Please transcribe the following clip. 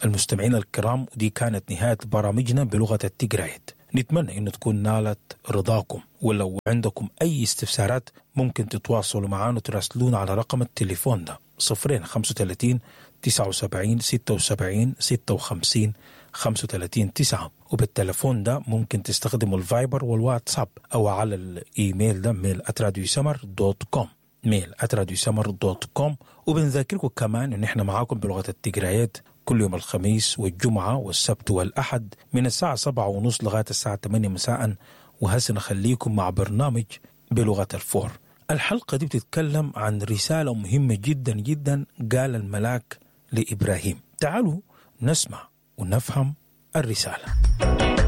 المستمعين الكرام ودي كانت نهاية برامجنا بلغة التجرايد نتمنى أن تكون نالت رضاكم ولو عندكم أي استفسارات ممكن تتواصلوا معنا وتراسلونا على رقم التليفون ده صفرين خمسة وتلاتين تسعة وسبعين ستة وسبعين ستة وخمسين خمسة وتلاتين تسعة وبالتليفون ده ممكن تستخدموا الفايبر والواتساب أو على الإيميل ده ميل أتراديو سمر دوت كوم ميل أتراديو سمر دوت كوم وبنذكركم كمان إن إحنا معاكم بلغة التجرايات كل يوم الخميس والجمعة والسبت والأحد من الساعة سبعة ونص لغاية الساعة 8 مساء وهسه نخليكم مع برنامج بلغة الفور الحلقة دي بتتكلم عن رسالة مهمة جدا جدا قال الملاك لإبراهيم تعالوا نسمع ونفهم الرسالة